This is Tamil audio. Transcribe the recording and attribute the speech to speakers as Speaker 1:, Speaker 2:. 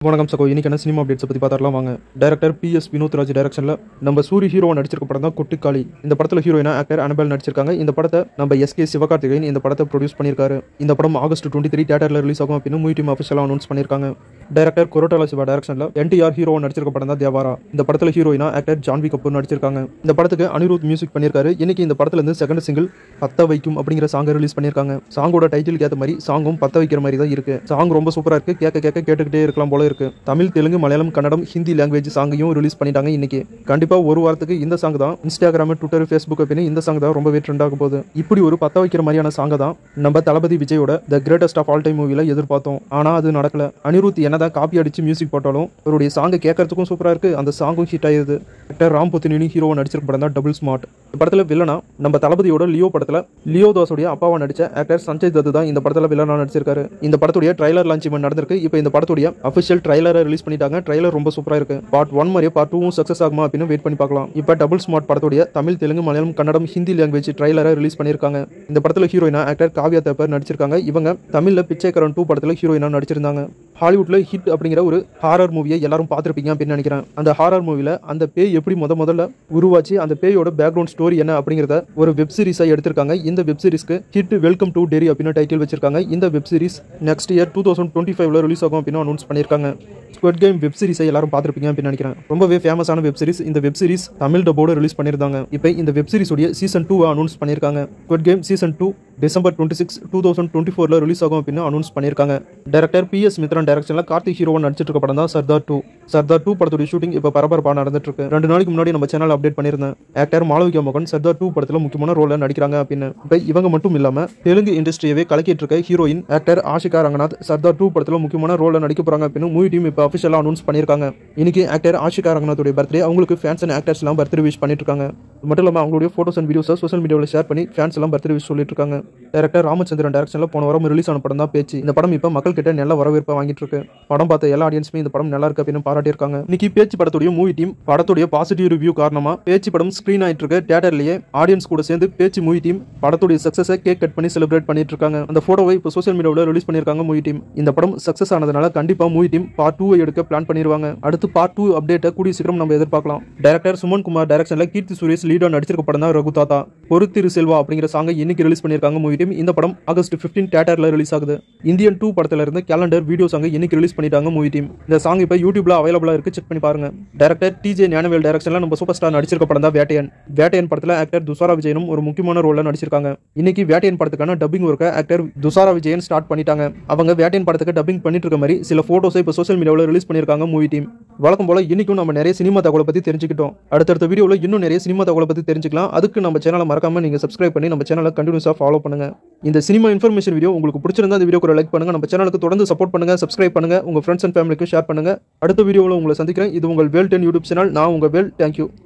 Speaker 1: வணக்கம் சகோ இன்னைக்கான சினிமா அப்டேட்ஸை பற்றி பார்த்துடலாம் வாங்க director P S Vinoth Raj டைரக்ஷனில் நம்ம சூரி ஹீரோவை நடிச்சிருக்க படம் தான் கொட்டிக்காளி இந்த படத்தில் ஹீரோயினா ஆக்டர் அனபல் நடிச்சிருக்காங்க இந்த படத்தை நம்ம எஸ்கே சிவகார்த்திகேயன் இந்த படத்தை ப்ரொடியூஸ் பண்ணியிருக்காரு இந்த படம் ஆகஸ்ட் டுவெண்ட்டி த்ரீ தேட்டரில் ரிலீஸ் ஆகும் அப்படின்னு மூவி டீம் அஃபிஷியலாக அனௌன்ஸ் பண்ணியிருக்காங்க டேரக்டர் கொரோட்டாலா சிவா டைரக்ஷனில் என்டிஆர் ஹீரோவை நடிச்சிருக்க படம் தான் தேவாரா இந்த படத்தில் ஹீரோயினா ஆக்டர் ஜான்வி கபூர் நடிச்சிருக்காங்க இந்த படத்துக்கு அனிருத் மியூசிக் பண்ணியிருக்காரு இன்னைக்கு இந்த படத்துல இருந்து செகண்ட் சிங்கிள் பத்த வைக்கும் அப்படிங்கிற சாங்கை ரிலீஸ் பண்ணியிருக்காங்க சாங்கோட டைட்டிலுக்கு ஏற்ற மாதிரி சாங்கும் பத்த வைக்கிற மாதிரி தான் இருக்கு சாங் ரொம்ப சூப்பராக இருக்கு கேட்க கேட்க கேட்டுக்கிட்டே இருக்கலாம் போல இருக்கு தமிழ் தெலுங்கு மலையாளம் கன்னடம் ஹிந்தி லாங்குவேஜ் சாங்கையும் ரிலீஸ் பண்ணிட்டாங்க இன்னைக்கு கண்டிப்பா ஒரு வாரத்துக்கு இந்த சாங் தான் இன்ஸ்டாகிராம் ட்விட்டர் ஃபேஸ்புக் அப்படின்னு இந்த சாங் தான் ரொம்பவே ட்ரெண்ட் ஆக போகுது இப்படி ஒரு பத்த வைக்கிற மாதிரியான சாங்கை தான் நம்ம தளபதி விஜயோட the greatest of all time மூவில எதிர்பார்த்தோம் ஆனா அது நடக்கல அனிருத் என்னதான் காப்பி அடிச்சு மியூசிக் போட்டாலும் அவருடைய சாங்கை கேட்கறதுக்கும் சூப்பரா இருக்கு அந்த சாங்கும் ஹிட் ஆயிருது ஆக்டர் ராம் புத்தினி ஹீரோவை நடிச்சிருக்க படம் தான் டபுள் ஸ்மார்ட் இந்த படத்துல வில்லனா நம்ம தளபதியோட லியோ படத்துல லியோ தாஸோடைய அப்பாவா நடிச்ச ஆக்டர் சஞ்சய் தத்து தான் இந்த படத்துல வில்லனா நடிச்சிருக்காரு இந்த படத்துடைய ட்ரைலர் லான்ச் இவன் நடந்திருக்கு இப்போ இந்த படத்துடைய அஃபிஷியல் ட்ரைலரை ரிலீஸ் பண்ணிட்டாங்க ட்ரைலர் ரொம்ப சூப்பரா இருக்கு பார்ட் ஒன் மாதிரியே பார்ட் டூவும் சக்சஸ் ஆகுமா அப்படின்னு வெயிட் பண்ணி பார்க்கலாம் இப்போ டபுள் ஸ்மார்ட் படத்துடைய தமிழ் தெலுங்கு மலையாளம் கன்னடம் ஹிந்தி லாங்குவேஜ் ட்ரைலரை ரிலீஸ் பண்ணியிருக்காங்க இந்த படத்துல ஹீரோயினா ஆக்டர் காவ்யா தேப்பர் நடிச்சிருக்காங்க இவங்க தமிழ்ல பிச்சைக்கரன் டூ படத்துல ஹீரோயினா நடிச்சிருந்தாங்க ஹாலிவுட்ல ஹிட் அப்படிங்கிற ஒரு ஹாரர் மூவியை எல்லாரும் பார்த்துருப்பீங்க அப்படின்னு நினைக்கிறேன் அந்த ஹாரர் மூவில அந்த பேய் எப்படி முத முதல்ல உருவாச்சு அந்த பேயோட பேக்ரவுண்ட் ஸ்டோரி என்ன அப்படிங்கிறத ஒரு வெப் சீரிஸாக எடுத்திருக்காங்க இந்த வெப் சீரிஸ்க்கு ஹிட் வெல்கம் டு டெரி அப்படின்னு டைட்டில் வச்சிருக்காங்க இந்த web series next year two thousand twenty ஃபைவ்ல ரிலீஸ் ஆகும் அப்படின்னு அனௌன்ஸ் பண்ணியிருக்காங்க ஸ்குவட் கேம் வெப் சீரிஸை எல்லாரும் பார்த்துருப்பீங்க அப்படின்னு நினைக்கிறேன் ரொம்பவே ஃபேமஸான வெப் சீரிஸ் இந்த வெப் சீரிஸ் தமிழ் டப்போட ரிலீஸ் பண்ணியிருந்தாங்க இப்போ இந்த வெப் சீரிஸோடைய சீசன் டூ அனௌன்ஸ் பண்ணியிருக்காங்க squid game season two December twenty six two thousand twenty ஃபோரில் ரிலீஸ் ஆகும் அப்படின்னு அனௌன்ஸ் பண்ணியிருக்காங்க டேரக்டர் பி எஸ் மித்ரன் டேரக்ஷனில் கார்த்திக் ஹீரோவா நடிச்சிட்டு இருக்க படம் தான் சர்தார் டூ சர்தார் டூ படத்துடைய ஷூட்டிங் இப்போ பரபரப்பாக நடந்துட்டு இருக்கு ரெண்டு நாளைக்கு முன்னாடி நம்ம சேனல் அப்டேட் பண்ணியிருந்தேன் ஆக்டர் மாளவிகா மோகன் சர்தார் டூ படத்தில் முக்கியமான ரோலில் நடிக்கிறாங்க அப்படின்னு இப்போ இவங்க மட்டும் இல்லாமல் தெலுங்கு இண்டஸ்ட்ரியவே கலக்கிட்டு இருக்க heroine actor Ashika Ranganath Sardar two படத்தில் முக்கியமான ரோலில் நடிக்க போறாங்க அப்படின்னு மூவி டீம் இப்போ அஃபிஷியலாக அனௌன்ஸ் பண்ணியிருக்காங்க இன்னைக்கு ஆக்டர் ஆஷிகா ரங்கநாத்துடைய பர்த்டே அவங்களுக்கு ஃபேன்ஸ் அண்ட் ஆக்டர்ஸ் எல்லாம் பர்த்டே விஷ் பண்ணிட்டு இருக்காங்க அது மட்டும் இல்லாமல் அவங்களுடைய ஃபோட்டோஸ் அண்ட் வீடியோஸை சோஷியல் மீடியாவில் ஷேர் பண்ணி ஃபேன்ஸ் எல்லாம் பர்த்டே விஷ் சொல்லிட்டு இருக்காங்க டேரக்டர் ராமச்சந்திரன் டேரக்ஷனில் போன வாரம் ரிலீஸ் ஆன படம் தான் பேச்சு இந்த படம் இப்போ மக்கள் கிட்ட நல்ல வரவேற்பை வாங்கிட்டு இருக்கு படம் பார்த்த எல்லா ஆடியன்ஸுமே இந்த படம் நல்லா இருக்கு அப்படின்னு பாராட்டியிருக்காங்க இன்னைக்கு பேச்சு படத்துடைய மூவி டீம் படத்துடைய பாசிட்டிவ் ரிவ்யூ காரணமா பேச்சு படம் ஸ்க்ரீன் ஆயிட்டு இருக்க தியேட்டர்லயே ஆடியன்ஸ் கூட சேர்ந்து பேச்சு மூவி டீம் படத்துடைய சக்சஸை கேக் கட் பண்ணி செலிப்ரேட் பண்ணிட்டு இருக்காங்க அந்த போட்டோவை இப்போ சோஷியல் மீடியாவில் ரிலீஸ் பண்ணியிருக்காங்க மூவி டீம் இந்த படம் சக்சஸ் ஆனதுனால கண்டிப்பா மூவி டீம் பார்ட் டூ எடுக்க பிளான் பண்ணிடுவாங்க அடுத்து பார்ட் டூ அப்டேட்டை கூடிய சீக்கிரம் நம்ம எதிர்பார்க்கலாம் டேரக்டர் சுமன் குமார் டைரக்ஷன்ல கீர்த்தி சுரேஷ் லீடா நடிச்சிருக்க படம் தான் ரகு தாத்தா பொறுத்திரு செல்வா அப்படிங்கிற சாங்கை இன்னைக்கு ரிலீஸ் பண்ணியிருக்காங்க மூவி டீம் இந்த படம் ஆகஸ்ட் பிப்டீன் தேட்டர்ல ரிலீஸ் ஆகுது இந்தியன் டூ படத்துல இருந்து கேலண்டர் வீடியோ சாங்கை இன்னைக்கு ரிலீஸ் பண்ணிட்டாங்க மூவி டீம் இந்த சாங் இப்போ யூடியூப்ல அவைலபிளா இருக்கு செக் பண்ணி பாருங்க டேரக்டர் டிஜே ஞானவேல் டைரக்ஷன்ல நம்ம சூப்பர் ஸ்டார் நடிச்சிருக்க படம் தான் வேட்டையன் வேட்டையன் படத்துல ஆக்டர் துஷாரா விஜயனும் ஒரு முக்கியமான ரோல்ல நடிச்சிருக்காங்க இன்னைக்கு வேட்டையன் படத்துக்கான டப்பிங் ஒர்க்கை ஆக்டர் துஷாரா விஜயன் ஸ்டார்ட் பண்ணிட்டாங்க அவங்க வேட்டையன் படத்துக்கு டப்பிங் பண்ணிட்டு இருக்க மாதிரி சில போட்டோஸை இப்போ சோஷியல் மீடியாவில் ரிலீஸ் பண்ணியிருக்காங்க மூவி டீம் வழக்கம் போல இன்னைக்கும் நம்ம நிறைய சினிமா தகவலை பத்தி தெரிஞ்சுக்கிட்டோம் அடுத்தடுத்த வீடியோவில் இன்னும் நிறைய சினிமா தகவலை பத்தி தெரிஞ்சுக்கலாம் அதுக்கு நம்ம சேனலை மறக்காம நீங்க சப்ஸ்கிரைப் பண்ணி நம்ம சேனலை கண்டினியூஸாக ஃபாலோ பண்ணுங்க இந்த சினிமா இன்ஃபர்மேஷன் வீடியோ உங்களுக்கு பிடிச்சிருந்தா இந்த வீடியோக்கு லைக் பண்ணுங்க நம்ம சேனலுக்கு தொடர்ந்து சப்போர்ட் பண்ணுங்க சப்ஸ்கிரைப் பண்ணுங்க உங்க ஃப்ரெண்ட்ஸ் அண்ட் ஃபேமிலிக்கு ஷேர் பண்ணுங்க அடுத்த வீடியோவில் உங்களை சந்திக்கிறேன் இது உங்கள் வேல் டென் யூடியூப் சேனல் நான் உங்க வேல் தேங்க்யூ